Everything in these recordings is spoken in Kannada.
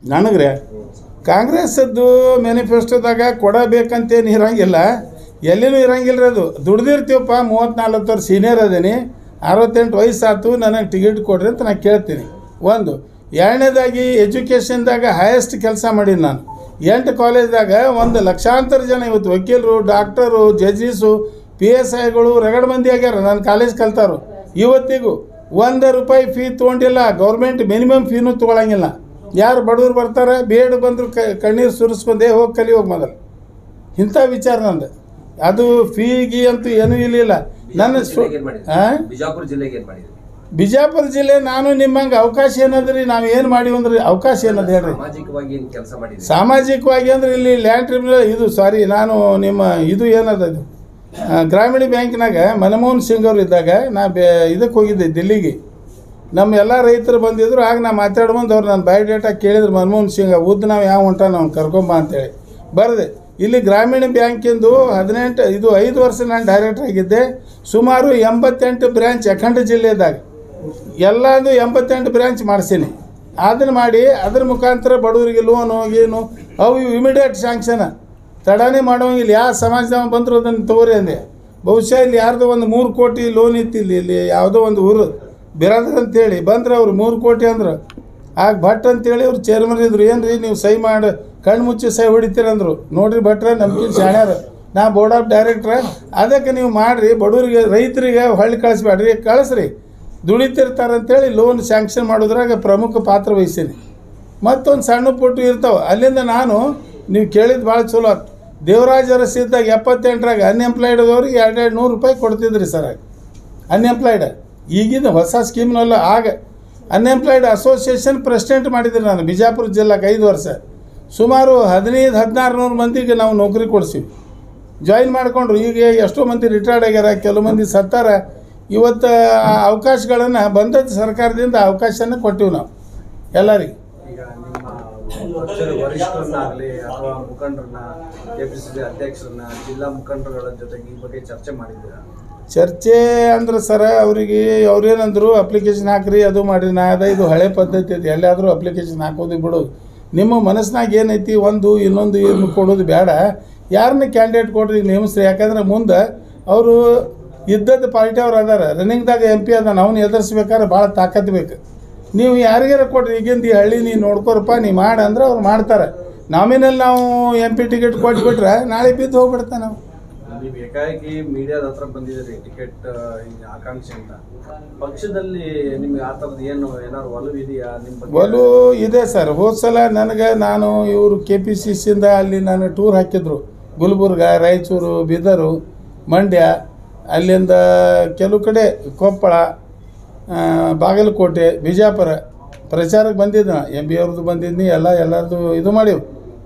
ನನಗ್ರೆ ಕಾಂಗ್ರೆಸ್ಸದ್ದು ಮ್ಯಾನಿಫೆಸ್ಟೋದಾಗ ಕೊಡಬೇಕಂತೇನು ಇರಂಗಿಲ್ಲ ಎಲ್ಲಿನೂ ಇರಂಗಿಲ್ಲ ರೀ ಅದು ದುಡ್ದಿರ್ತೀವಪ್ಪ ಮೂವತ್ತ್ನಾಲ್ಕು ವರ್ಷ ಸೀನಿಯರ್ ಅದೇನಿ ಅರವತ್ತೆಂಟು ವಯಸ್ಸಾತು ನನಗೆ ಟಿಕೆಟ್ ಕೊಡ್ರಿ ಅಂತ ನಾನು ಕೇಳ್ತೀನಿ ಒಂದು ಎರಡನೇದಾಗಿ ಎಜುಕೇಷನ್ದಾಗ ಹೈಯೆಸ್ಟ್ ಕೆಲಸ ಮಾಡೀನಿ ನಾನು ಎಂಟು ಕಾಲೇಜ್ದಾಗ ಒಂದು ಲಕ್ಷಾಂತರ ಜನ ಇವತ್ತು ವಕೀಲರು ಡಾಕ್ಟರು ಜಡ್ಜೀಸು ಪಿ ಎಸ್ ಐಗಳು ರಗಡ್ ಮಂದಿ ಆಗ್ಯಾರ ನನ್ನ ಕಾಲೇಜ್ ಕಲ್ತಾರು ಇವತ್ತಿಗೂ ಒಂದು ರೂಪಾಯಿ ಫೀ ತೊಗೊಂಡಿಲ್ಲ ಗೌರ್ಮೆಂಟ್ ಮಿನಿಮಮ್ ಫೀನೂ ತೊಗೊಳಂಗಿಲ್ಲ ಯಾರು ಬಡವ್ರು ಬರ್ತಾರೆ ಬೇಡ ಬಂದರು ಕಣ್ಣೀರು ಸುರಿಸ್ಕೊಂಡೇ ಹೋಗಿ ಕಲಿ ಹೋಗಿ ಮೊದಲು ಇಂಥ ವಿಚಾರ ನಂದು ಅದು ಫೀಗಿ ಅಂತೂ ಏನೂ ಇರಲಿಲ್ಲ ನನ್ನ ಸು ಜಿಲ್ಲೆಗೆ ಏನ್ ಮಾಡಿದ್ರಿ? ಹಾಂ ಬಿಜಾಪುರ ಜಿಲ್ಲೆಗೆ ಏನ್ ಮಾಡಿದ್ರಿ ಬಿಜಾಪುರ ಜಿಲ್ಲೆ ನಾನು ನಿಮ್ಮಂಗೆ ಅವಕಾಶ ಏನದ್ರಿ ನಾವು ಏನು ಮಾಡಿವಿ ಅಂದ್ರೆ ಅವಕಾಶ ಏನದ ಹೇಳ್ರಿ ಸಾಮಾಜಿಕವಾಗಿ ಏನ್ ಕೆಲಸ ಮಾಡಿದ್ರಿ ಸಾಮಾಜಿಕವಾಗಿ ಅಂದ್ರೆ ಇಲ್ಲಿ ಲ್ಯಾಂಡ್ ಟ್ರಿಬ್ಯುನಲ್ ಇದು ಸಾರಿ ನಾನು ನಿಮ್ಮ ಇದು ಏನದ ಇದು ಆ, ಗ್ರಾಮೀಣ ಬ್ಯಾಂಕ್ನಾಗ ಮನಮೋಹನ್ ಸಿಂಗ್ ಅವರು ಇದ್ದಾಗ ನಾ ಬೇ ಇದಕ್ಕೆ ಹೋಗಿದ್ದೆ ದಿಲ್ಲಿಗೆ ನಮ್ಮ ಎಲ್ಲ ರೈತರು ಬಂದಿದ್ರು ಆಗ ನಾ ಮಾತಾಡ್ಬಂದು ಅವ್ರು ನನ್ನ ಬಯೋಡೇಟಾ ಕೇಳಿದ್ರು ಮನಮೋಹನ್ ಸಿಂಗ್ ಉದ್ದ ನಾವು ಯಾವ ಹೊಂಟ ನಾವು ಕರ್ಕೊಂಬ ಅಂತೇಳಿ ಬರದೆ ಇಲ್ಲಿ ಗ್ರಾಮೀಣ ಬ್ಯಾಂಕಿಂದು ಹದಿನೆಂಟು ಇದು ಐದು ವರ್ಷ ನಾನು ಡೈರೆಕ್ಟರ್ ಆಗಿದ್ದೆ ಸುಮಾರು ಎಂಬತ್ತೆಂಟು ಬ್ರ್ಯಾಂಚ್ ಅಖಂಡ ಜಿಲ್ಲೆದಾಗ ಎಲ್ಲದು ಎಂಬತ್ತೆಂಟು ಬ್ರ್ಯಾಂಚ್ ಮಾಡಿಸೀನಿ ಅದನ್ನು ಮಾಡಿ ಅದ್ರ ಮುಖಾಂತರ ಬಡವರಿಗೆ ಲೋನು ಗೀನು ಅವು ಇಮಿಡಿಯೇಟ್ ಶಾಂಕ್ಷನ್ ತಡನೇ ಮಾಡೋಂಗಿಲ್ಲ ಯಾವ ಸಮಾಜದವ ಬಂದರು ಅದನ್ನು ತಗೋರಿ ಅಂದೆ ಬಹುಶಃ ಇಲ್ಲಿ ಯಾರ್ದೋ ಒಂದು ಮೂರು ಕೋಟಿ ಲೋನ್ ಇತ್ತು ಇಲ್ಲಿ ಇಲ್ಲಿ ಯಾವುದೋ ಒಂದು ಊರು ಬಿರಾದರ್ ಅಂತೇಳಿ ಬಂದ್ರೆ ಅವ್ರು ಮೂರು ಕೋಟಿ ಅಂದ್ರೆ ಆಗ ಭಟ್ ಅಂತೇಳಿ ಅವ್ರು ಚೇರ್ಮನ್ ಇದ್ರು ಏನು ರೀ ನೀವು ಸಹಿ ಮಾಡಿ ಕಣ್ಣು ಮುಚ್ಚಿ ಸಹಿ ಹೊಡಿತೀರಂದ್ರು ನೋಡ್ರಿ ಭಟ್ರೆ ನಮ್ಗೆ ಶಾಣ್ಯಾರ ನಾ ಬೋರ್ಡ್ ಆಫ್ ಡೈರೆಕ್ಟ್ರ ಅದಕ್ಕೆ ನೀವು ಮಾಡಿರಿ ಬಡವರಿಗೆ ರೈತರಿಗೆ ಹೊಳ್ಳಿ ಕಳಿಸ್ಬೇಡ್ರಿ ಕಳಿಸ್ರಿ ದುಡಿತಿರ್ತಾರಂತೇಳಿ ಲೋನ್ ಸ್ಯಾಂಕ್ಷನ್ ಮಾಡೋದ್ರಾಗ ಪ್ರಮುಖ ಪಾತ್ರ ವಹಿಸೀನಿ ಮತ್ತೊಂದು ಸಣ್ಣ ಪುಟ್ಟು ಇರ್ತಾವೆ ಅಲ್ಲಿಂದ ನಾನು ನೀವು ಕೇಳಿದ್ದು ಭಾಳ ಚಲೋ ಆತು ದೇವರಾಜ ಅರಸಿದ್ದಾಗ ಎಪ್ಪತ್ತೆಂಟರಾಗ ಅನ್ಎಂಪ್ಲಾಯ್ಡ್ ಅವ್ರಿಗೆ ಎರಡು ಎರಡು ನೂರು ರೂಪಾಯಿ ಕೊಡ್ತಿದ್ರಿ ಸರ್ ಅನ್ಎಂಪ್ಲಾಯ್ಡ್ ಈಗಿನ ಹೊಸ ಸ್ಕೀಮ್ನಲ್ಲ ಆಗ ಅನ್ಎಂಪ್ಲಾಯ್ಡ್ ಅಸೋಸಿಯೇಷನ್ ಪ್ರೆಸಿಡೆಂಟ್ ಮಾಡಿದ್ರಿ ನಾನು ಬಿಜಾಪುರ ಜಿಲ್ಲಾಕ್ಕೆ ಐದು ವರ್ಷ ಸುಮಾರು ಹದಿನೈದು ಹದಿನಾರು ನೂರು ಮಂದಿಗೆ ನಾವು ನೌಕರಿ ಕೊಡ್ಸಿವಿ ಜಾಯಿನ್ ಮಾಡಿಕೊಂಡ್ರು ಈಗ ಎಷ್ಟೋ ಮಂದಿ ರಿಟೈರ್ಡ್ ಆಗ್ಯಾರ ಕೆಲವು ಮಂದಿ ಸತ್ತಾರ ಇವತ್ತು ಆ ಅವಕಾಶಗಳನ್ನು ಬಂದದ್ದು ಸರ್ಕಾರದಿಂದ ಅವಕಾಶನ ಕೊಟ್ಟಿವಿ ನಾವು ಎಲ್ಲರಿಗೆ ಈಗ ನಿಮ್ಮ ಪಕ್ಷದ ವರಿಷ್ಠರನ್ನಾಗಲಿ ಅಥವಾ ಮುಖಂಡರನ್ನ ಕೆಪಿಸಿಸಿ ಅಧ್ಯಕ್ಷರನ್ನ ಜಿಲ್ಲಾ ಮುಖಂಡರುಗಳ ಜೊತೆಗೆ ಈ ಬಗ್ಗೆ ಚರ್ಚೆ ಮಾಡಿದ್ದೀರಾ ಚರ್ಚೆ ಅಂದ್ರೆ ಸರ ಅವರಿಗೆ ಅವ್ರೇನಂದ್ರು ಅಪ್ಲಿಕೇಶನ್ ಹಾಕ್ರಿ ಅದು ಮಾಡಿರಿ ನಾ ಅದ ಇದು ಹಳೆ ಪದ್ಧತಿ ಐತಿ ಎಲ್ಲಾದರೂ ಅಪ್ಲಿಕೇಶನ್ ಹಾಕೋದು ಬಿಡೋದು ನಿಮ್ಮ ಮನಸ್ಸಿನಾಗ ಏನೈತಿ ಒಂದು ಇನ್ನೊಂದು ಏನು ಕೊಡೋದು ಬೇಡ ಯಾರನ್ನ ಕ್ಯಾಂಡಿಡೇಟ್ ಕೊಡ್ರಿ ನೇಮಿಸ್ರಿ ಯಾಕಂದ್ರೆ ಮುಂದೆ ಅವರು ಇದ್ದದ್ದು ಪಾರ್ಟಿ ಅವ್ರು ಅದಾರ ರನ್ನಿಂಗ್ದಾಗ ಎಂ ಪಿ ಅದಾನ ಅವ್ನು ಎದುರಿಸ್ಬೇಕಾದ್ರೆ ಭಾಳ ತಾಕತ್ ಬೇಕು ನೀವು ಯಾರಿಗಾರ ಕೊಡ್ರಿ ಈಗಿಂದ ಈ ಹಳ್ಳಿ ನೀನು ನೋಡ್ಕೊರಪ್ಪ ನೀ ಮಾಡು ಅಂದ್ರೆ ಅವ್ರು ಮಾಡ್ತಾರೆ ನಾಮಿನಲ್ ನಾವು ಎಂ ಪಿ ಟಿಕೆಟ್ ಕೊಟ್ಬಿಟ್ರೆ ನಾಳೆ ಬಿದ್ದು ಹೋಗ್ಬಿಡ್ತಾನೆ ನಾವು ನೀವು ಏಕಾಏಕಿ ಮೀಡಿಯಾದ ಹತ್ರ ಬಂದಿದ್ದೀರಿ ಟಿಕೆಟ್ ಆಕಾಂಕ್ಷೆ ಅಂತ ಪಕ್ಷದಲ್ಲಿ ನಿಮ್ಗೆ ಆ ಥರದ್ದು ಏನು ಏನಾದ್ರು ಒಲವು ಇದೆಯಾ ನಿಮ್ಮ ಬಗ್ಗೆ ಒಲು ಇದೆ ಸರ್ ಹೋದ ಸಲ ನನಗೆ ನಾನು ಇವರು ಕೆ ಪಿ ಸಿ ಸಿಯಿಂದ ಅಲ್ಲಿ ನಾನು ಟೂರ್ ಹಾಕಿದ್ರು ಗುಲ್ಬರ್ಗ ರಾಯಚೂರು ಬೀದರು ಮಂಡ್ಯ ಅಲ್ಲಿಂದ ಕೆಲವು ಕಡೆ ಕೊಪ್ಪಳ ಆ, ಬಾಗಲಕೋಟೆ ಬಿಜಾಪುರ ಪ್ರಚಾರಕ್ಕೆ ಬಂದಿದ್ದೆ ನಾ ಎಂ ಬಿ ಅವ್ರದ್ದು ಬಂದಿದ್ನಿ ಎಲ್ಲ ಎಲ್ಲರದು ಇದು ಮಾಡೀವಿ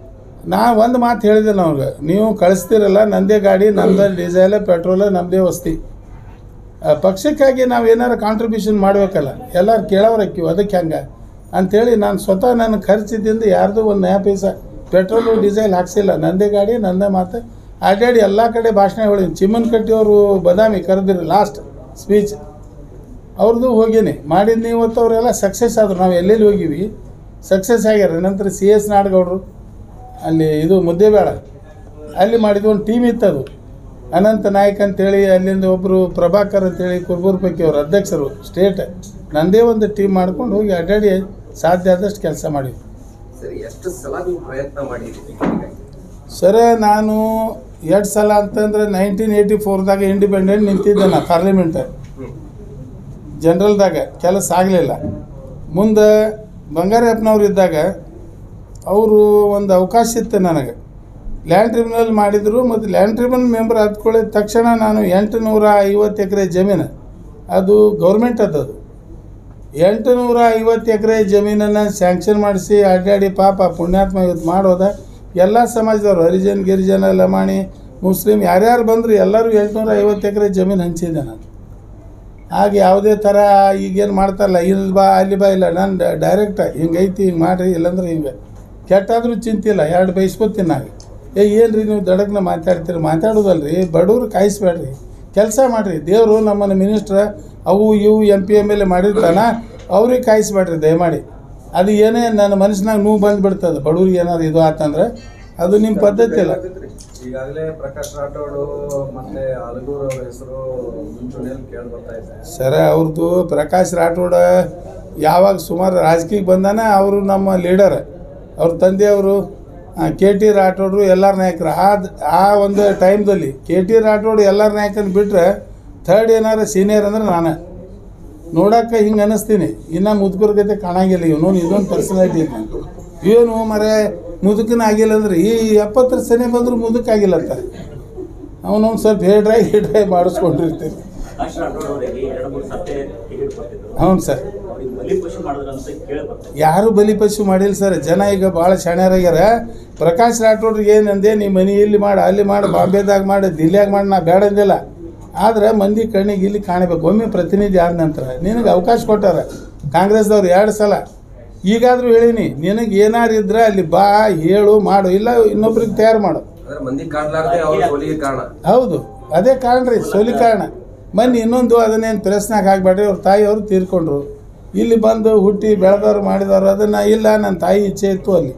ನಾ ಒಂದು ಮಾತು ಹೇಳಿದೆ ಅವ್ರಿಗೆ ನೀವು ಕಳಿಸ್ತೀರಲ್ಲ ನಂದೇ ಗಾಡಿ ನಮ್ದೇ ಡೀಸೆಲ್ ಪೆಟ್ರೋಲ್ ನಮ್ಮದೇ ವಸ್ತಿ ಆ, ಪಕ್ಷಕ್ಕಾಗಿ ನಾವು ಏನಾರು ಕಾಂಟ್ರಿಬ್ಯೂಷನ್ ಮಾಡಬೇಕಲ್ಲ ಎಲ್ಲರೂ ಕೇಳೋರು ಹಾಕಿವಿ ಅದಕ್ಕೆ ಹೆಂಗೆ ಅಂಥೇಳಿ ನಾನು ಸ್ವತಃ ನನ್ನ ಖರ್ಚಿದಿಂದ ಯಾರ್ದು ಒಂದು ನಯ ಪೈಸ ಪೆಟ್ರೋಲು ಡೀಸೆಲ್ ಹಾಕ್ಸಿಲ್ಲ ನಂದೇ ಗಾಡಿ ನಂದೇ ಮಾತು ಅಡ್ಡಾಡಿ ಎಲ್ಲ ಕಡೆ ಭಾಷಣ ಹೇಳಿನಿ ಚಿಮ್ಮನ್ ಕಟ್ಟಿಯವರು ಬದಾಮಿ ಕರೆದಿರಿ ಲಾಸ್ಟ್ ಸ್ಪೀಚ್ ಅವ್ರದ್ದು ಹೋಗೀನಿ ಮಾಡಿದ್ನಿ ಇವತ್ತು ಅವರೆಲ್ಲ ಸಕ್ಸಸ್ ಆದರು ನಾವು ಎಲ್ಲೆಲ್ಲಿ ಹೋಗಿವಿ ಸಕ್ಸಸ್ ಆಗ್ಯಾರ ನಂತರ ಸಿ ಎಸ್ ನಾಡಗೌಡರು ಅಲ್ಲಿ ಇದು ಮುದ್ದೆಬೇಡ ಅಲ್ಲಿ ಮಾಡಿದ ಒಂದು ಟೀಮ್ ಇತ್ತು ಅದು ಅನಂತ ನಾಯಕ್ ಅಂತೇಳಿ ಅಲ್ಲಿಂದ ಒಬ್ಬರು ಪ್ರಭಾಕರ್ ಅಂತೇಳಿ ಕುರ್ಬೂರ್ ಪೈಕಿ ಅವ್ರ ಅಧ್ಯಕ್ಷರು ಸ್ಟೇಟ್ ನಂದೇ ಒಂದು ಟೀಮ್ ಮಾಡ್ಕೊಂಡು ಹೋಗಿ ಅಡ್ಡಾಡಿ ಸಾಧ್ಯ ಆದಷ್ಟು ಕೆಲಸ ಮಾಡಿವಿ ಸರಿ ಎಷ್ಟು ಸಲ ನೀವು ಪ್ರಯತ್ನ ಮಾಡಿದ್ದೀರಿ ಟಿಕೆಟ್ಗಾಗಿ? ಸರ ನಾನು ಎರಡು ಸಲ ಅಂತಂದ್ರೆ ನೈನ್ಟೀನ್ ಏಯ್ಟಿ ಫೋರ್ದಾಗ ಇಂಡಿಪೆಂಡೆಂಟ್ ನಿಂತಿದ್ದೆ ನಾ ಪಾರ್ಲಿಮೆಂಟ್ ಹ್ಮ್ ಜನರಲ್ದಾಗ ಕೆಲಸ ಆಗಲಿಲ್ಲ ಮುಂದೆ ಬಂಗಾರಪ್ಪನವ್ರು ಇದ್ದಾಗ ಅವರು ಒಂದು ಅವಕಾಶ ಇತ್ತು ನನಗೆ ಲ್ಯಾಂಡ್ ಟ್ರಿಬ್ಯುನಲ್ ಮಾಡಿದರು ಮತ್ತು ಲ್ಯಾಂಡ್ ಟ್ರಿಬ್ಯುನಲ್ ಮೆಂಬರ್ ಆದ್ಕೊಳ್ಳಿದ ತಕ್ಷಣ ನಾನು ಎಂಟು ನೂರ ಐವತ್ತು ಎಕರೆ ಜಮೀನು ಅದು ಗೌರ್ಮೆಂಟ್ ಅದದು ಎಂಟು ನೂರ ಐವತ್ತು ಎಕರೆ ಜಮೀನನ್ನು ಸ್ಯಾಂಕ್ಷನ್ ಮಾಡಿಸಿ ಅಡ್ಡಾಡಿ ಪಾಪ ಪುಣ್ಯಾತ್ಮ ಇವತ್ತು ಮಾಡೋದ ಎಲ್ಲ ಸಮಾಜದವರು ಹರಿಜನ್ ಗಿರಿಜನ ಲಮಾಣಿ ಮುಸ್ಲಿಂ ಯಾರ್ಯಾರು ಬಂದರು ಎಲ್ಲರೂ ಎಂಟುನೂರ ಐವತ್ತು ಎಕರೆ ಜಮೀನು ಹಂಚಿದ್ದೆ ನಾನು ಆಗ ಯಾವುದೇ ಥರ ಈಗೇನು ಮಾಡ್ತಾರಲ್ಲ ಇಲ್ಲಿ ಬಾ ಅಲ್ಲಿ ಬಾ ಇಲ್ಲ ನಾನು ಡೈರೆಕ್ಟ್ ಹಿಂಗೈತಿ ಹಿಂಗೆ ಮಾಡಿರಿ ಇಲ್ಲಾಂದ್ರೆ ಹಿಂಗೆ ಕೆಟ್ಟಾದರೂ ಚಿಂತಿಲ್ಲ ಎರಡು ಬೈಸ್ಕೊತೀನಿ ನಾನು ಏ ಏನು ರೀ ನೀವು ದಡಕ್ನ ಮಾತಾಡ್ತೀರಿ ಮಾತಾಡೋದಲ್ರಿ ಬಡವ್ರು ಕಾಯಿಸ್ಬೇಡ್ರಿ ಕೆಲಸ ಮಾಡಿರಿ ದೇವರು ನಮ್ಮನ್ನು ಮಿನಿಸ್ಟ್ರ ಅವು ಇವು M P M L A ಮಾಡಿರ್ತಾನ ಅವ್ರಿಗೆ ಕಾಯಿಸ್ಬೇಡ್ರಿ ದಯಮಾಡಿ ಅದು ಏನೇ ನನ್ನ ಮನಸ್ಸಿನಾಗ ನೋವು ಬಂದುಬಿಡ್ತದೆ ಬಡವ್ರಿಗೆ ಏನಾದ್ರು ಇದು ಆತಂದ್ರೆ ಅದು ನಿಮ್ಮ ಪದ್ಧತಿ ಅಲ್ಲ ಈಗಾಗಲೇ ಪ್ರಕಾಶ್ ರಾಠೋಡು ಮತ್ತೆ ಅಲಗೂರ್ ಅವ್ರ ಹೆಸರು ಮುಂಚೂಣಿಯಲ್ಲಿ ಕೇಳಿ ಬರ್ತಾ ಇದೆ ಸರ ಅವ್ರದ್ದು ಪ್ರಕಾಶ್ ರಾಠೋಡ ಯಾವಾಗ ಸುಮಾರು ರಾಜಕೀಯಕ್ಕೆ ಬಂದಾನ ಅವರು ನಮ್ಮ ಲೀಡರ್ ಅವ್ರ ತಂದೆಯವರು ಕೆ ಟಿ ರಾಠೋಡ್ರು ಎಲ್ಲರ ನಾಯಕರು ಆ ಆ ಒಂದು ಟೈಮ್ದಲ್ಲಿ ಕೆ ಟಿ ರಾಠೋಡ್ ಎಲ್ಲರ ನಾಯಕನ ಬಿಟ್ಟರೆ ಥರ್ಡ್ ಏನಾರು ಸೀನಿಯರ್ ಅಂದ್ರೆ ನಾನು ನೋಡಕ್ಕೆ ಹಿಂಗೆ ಅನ್ನಿಸ್ತೀನಿ ಇನ್ನು ಮುದುಕರ ಗತೆ ಕಾಣಂಗಿಲ್ಲ ಇವನು ಇದೊಂದು ಪರ್ಸನಾಲಿಟಿ ಏನು ಮರೆ ಮುದುಕನ ಆಗಿಲ್ಲ ಅಂದ್ರೆ ಈ ಎಪ್ಪತ್ತರ ಸನೆ ಬಂದರೂ ಮುದುಕಾಗಿಲ್ಲ ಅಂತ ಅವನೊಂದು ಸ್ವಲ್ಪ ಹೇಳ್ರೈ ಹೇಳ್ರೈ ಮಾಡಿಸ್ಕೊಂಡಿರ್ತೀನಿ ಕಾಶ್ ರಾಠೋಡ್ ಅವರಿಗೆ ಎರಡು ಮೂರು ಸತ್ತೆ ಟಿಕೆಟ್ ಕೊಟ್ಟಿದ್ರು ಹೌದು ಸರ್ ಅವ್ರಿಗೆ ಬಲಿಪಶು ಮಾಡಿದ್ರು ಅಂತ ಕೇಳಿ ಬರ್ತದೆ ಯಾರು ಬಲಿಪಶು ಮಾಡಿಲ್ಲ ಸರ್ ಜನ ಈಗ ಭಾಳ ಶಾಣ್ಯರಾಗ್ಯಾರ ಪ್ರಕಾಶ್ ರಾಠೋಡ್ರಿಗೆ ಏನಂದೆ ನೀ ಮನೆ ಇಲ್ಲಿ ಮಾಡು ಅಲ್ಲಿ ಮಾಡು ಬಾಂಬೆದಾಗ ಮಾಡು ದಿಲ್ಲಿಯಾಗ ಮಾಡಿ ನಾ ಬೇಡ ಅಂದಿಲ್ಲ ಆದ್ರೆ ಮಂದಿ ಕಣ್ಣಿಗೆ ಇಲ್ಲಿ ಕಾಣಬೇಕು ಒಮ್ಮೆ ಪ್ರತಿನಿಧಿ ಆದ ನಂತರ ನಿನಗೆ ಅವಕಾಶ ಕೊಟ್ಟಾರ ಕಾಂಗ್ರೆಸ್ದವ್ರು ಎರಡು ಸಲ ಈಗಾದರೂ ಹೇಳಿನಿ ನಿನಗೆ ಏನಾರು ಇದ್ರೆ ಅಲ್ಲಿ ಬಾ ಹೇಳು ಮಾಡು ಇಲ್ಲ ಇನ್ನೊಬ್ರಿಗೆ ತಯಾರು ಮಾಡು ಅಂದ್ರೆ ಮಂದಿ ಕಾಣ್ಲಾರ್ದೆ ಅವ್ರ ಸೋಲಿಗೆ ಕಾರಣ ಹೌದು ಅದೇ ಕಾರಣ ರೀ ಸೋಲಿ ಕಾರಣ ಮೊನ್ನೆ ಇನ್ನೊಂದು ಅದನ್ನೇನು ಪ್ರೆಸ್ನಾಗ ಹಾಕ್ಬೇಡ್ರಿ ಅವ್ರ ತಾಯಿಯವರು ತೀರ್ಕೊಂಡ್ರು ಇಲ್ಲಿ ಬಂದು ಹುಟ್ಟಿ ಬೆಳೆದವ್ರು ಮಾಡಿದವರು ಅದನ್ನು ಇಲ್ಲ ನನ್ನ ತಾಯಿ ಇಚ್ಛೆ ಇತ್ತು ಅಲ್ಲಿ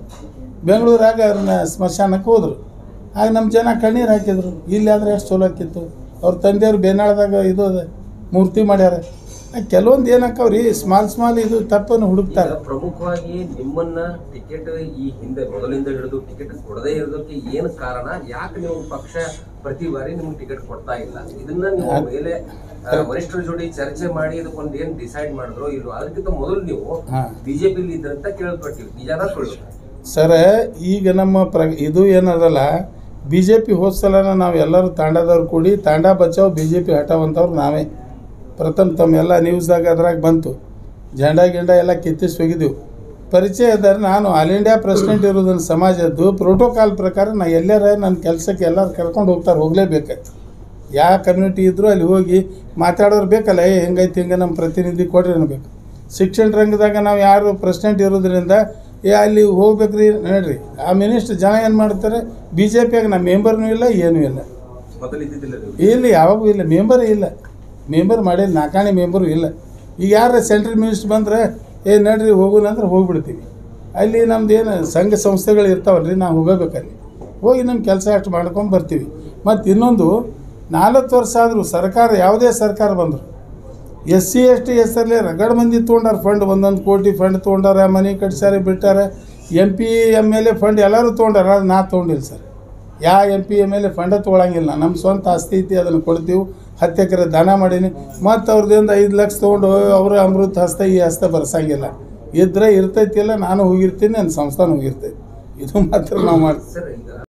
ಬೆಂಗಳೂರಾಗ ಅದನ್ನ ಸ್ಮಶಾನಕ್ಕೆ ಹೋದರು ಆಗ ನಮ್ಮ ಜನ ಕಣ್ಣೀರು ಹಾಕಿದ್ರು ಇಲ್ಲಿ ಆದರೆ ಎಷ್ಟು ಚಲೋ ಆಕಿತ್ತು ಅವ್ರ ತಂದೆಯವ್ರು ಬೇನಾಳದಾಗ ಇದು ಅದ ಮೂರ್ತಿ ಮಾಡ್ಯಾರ ಆ ಕೆಲವೊಂದು ಏನಾಕವ್ರಿ ಸ್ಮಾಲ್ ಸ್ಮಾಲ್ ಇದು ತಪ್ಪನ್ನು ಹುಡುಕ್ತಾರೆ ಈಗ ಪ್ರಮುಖವಾಗಿ ನಿಮ್ಮನ್ನ ಟಿಕೆಟ್ ಈ ಹಿಂದೆ ಮೊದಲಿಂದ ಹಿಡಿದು ಟಿಕೆಟ್ ಕೊಡದೇ ಇರೋದಕ್ಕೆ ಏನು ಕಾರಣ ಯಾಕೆ ನೀವು ಪಕ್ಷ ಪ್ರತಿ ಬಾರಿ ನಿಮ್ಗೆ ಟಿಕೆಟ್ ಕೊಡ್ತಾ ಇಲ್ಲ ಇದನ್ನ ನೀವು ಮೇಲೆ ಆ, ವರಿಷ್ಠರ ಜೋಡಿ ಚರ್ಚೆ ಮಾಡಿ ಇದಕ್ಕೊಂದು ಏನ್ ಡಿಸೈಡ್ ಮಾಡಿದ್ರು ಇಲ್ವೋ ಅದಕ್ಕಿಂತ ಮೊದಲು ನೀವು ಹಾಂ ಬಿಜೆಪಿಲಿ ಇದ್ರಂತ ಕೇಳ್ಪಟ್ಟಿವಿ ನಿಜಾನ ಸುಳ್ಳು ಸರ ಈಗ ನಮ್ಮ ಪ್ರ ಇದು ಏನದಲ್ಲ ಬಿ ಜೆ ಪಿ ಹೋದ ಸಲನ ನಾವು ಎಲ್ಲರೂ ತಾಂಡದವ್ರು ಕೂಡಿ ತಾಂಡ ಬಚಾವ್ ಬಿ ಜೆ ಪಿ ಹಠವಂತವ್ರು ನಾವೇ ಪ್ರಥಮ ತಮ್ಮೆಲ್ಲ ನ್ಯೂಸ್ದಾಗ ಅದ್ರಾಗ ಬಂತು ಜೆಂಡಾ ಗಿಂಡ ಎಲ್ಲ ಕಿತ್ತಿಸಿ ಹೋಗಿದ್ದೆವು ಪರಿಚಯ ಇದ್ದಾರೆ ನಾನು ಆಲ್ ಇಂಡಿಯಾ ಪ್ರೆಸಿಡೆಂಟ್ ಇರೋದನ್ನ ಸಮಾಜದ್ದು ಪ್ರೋಟೋಕಾಲ್ ಪ್ರಕಾರ ನಾ ಎಲ್ಲಾರ ನನ್ನ ಕೆಲಸಕ್ಕೆ ಎಲ್ಲರೂ ಕರ್ಕೊಂಡು ಹೋಗ್ತಾರೆ ಹೋಗಲೇಬೇಕು ಯಾವ ಕಮ್ಯುನಿಟಿ ಇದ್ದರೂ ಅಲ್ಲಿ ಹೋಗಿ ಮಾತಾಡೋರು ಬೇಕಲ್ಲ ಏ ಹೆಂಗೈತಿ ಹಿಂಗೆ ನಮ್ಮ ಪ್ರತಿನಿಧಿ ಕೊಡ್ರಿ ಅನ್ಬೇಕು ಶಿಕ್ಷಣ ರಂಗದಾಗ ನಾವು ಯಾರು ಪ್ರೆಸಿಡೆಂಟ್ ಇರೋದ್ರಿಂದ ಏ ಅಲ್ಲಿ ಹೋಗ್ಬೇಕ್ರಿ ನೋಡ್ರಿ ಆ ಮಿನಿಸ್ಟರ್ ಜನ ಏನು ಮಾಡ್ತಾರೆ ಬಿ ಜೆ ಪಿಯಾಗ ನಮ್ಮ ಮೆಂಬರ್ನೂ ಇಲ್ಲ ಏನೂ ಇಲ್ಲ ಮೊದಲು ಇದ್ದಿದ್ದಿಲ್ಲ ನೀವು ಇಲ್ಲಿ ಯಾವಾಗೂ ಇಲ್ಲ ಮೆಂಬರ್ ಇಲ್ಲ ಮೆಂಬರ್ ಮಾಡಿಲ್ಲ ನಾಲ್ಕಾಣಿ ಮೆಂಬರು ಇಲ್ಲ ಈಗ ಯಾರು ಸೆಂಟ್ರಲ್ ಮಿನಿಸ್ಟರ್ ಬಂದರೆ ಏ ನಡ್ರಿ ಹೋಗೋಣ ಅಂದ್ರೆ ಹೋಗ್ಬಿಡ್ತೀವಿ ಅಲ್ಲಿ ನಮ್ದು ಏನು ಸಂಘ ಸಂಸ್ಥೆಗಳು ಇರ್ತಾವಲ್ರಿ ನಾವು ಹೋಗಬೇಕಲ್ಲಿ ಹೋಗಿ ನಮ್ಮ ಕೆಲಸ ಅಷ್ಟು ಮಾಡ್ಕೊಂಡು ಬರ್ತೀವಿ ಮತ್ತು ಇನ್ನೊಂದು ನಾಲ್ಕು ವರ್ಷ ಆದರೂ ಸರ್ಕಾರ ಯಾವುದೇ ಸರ್ಕಾರ ಬಂದರು ಎಸ್ ಸಿ ಎಸ್ ಟಿ ಹೆಸರಲ್ಲಿ ರಗಡ್ ಮಂದಿ ತೊಗೊಂಡಾರ ಫಂಡ್ ಒಂದೊಂದು ಕೋಟಿ ಫಂಡ್ ತೊಗೊಂಡಾರ ಮನೆ ಕಟ್ಸಾರ ಬಿಟ್ಟಾರ M P M L A fund ಎಲ್ಲರೂ ತೊಗೊಂಡಾರ ಅದು ನಾ ತೊಗೊಂಡಿಲ್ಲ ಸರ್ ಯಾವ M P M L A fund ತೊಗೊಳಂಗಿಲ್ಲ ನಮ್ಮ ಸ್ವಂತ ಆಸ್ತಿ ಐತಿ ಅದನ್ನು ಕೊಡ್ತೀವಿ ಹತ್ತು ಎಕರೆ ದಾನ ಮಾಡೀನಿ ಮತ್ತು ಅವ್ರದಿಂದ ಐದು ಲಕ್ಷ ತೊಗೊಂಡು ಅವರು ಅಮೃತ ಹಸ್ತ ಈ ಹಸ್ತ ಬರ್ಸಂಗಿಲ್ಲ ಇದ್ರೆ ಇರ್ತೈತಿಲ್ಲ ನಾನು ಹೋಗಿರ್ತೀನಿ ನನ್ನ ಸಂಸ್ಥಾನ ಹೋಗಿರ್ತೈತಿ ಇದು ಮಾತ್ರ ನಾವು ಮಾಡ್ತೀವಿ ಸರ್ ಈಗ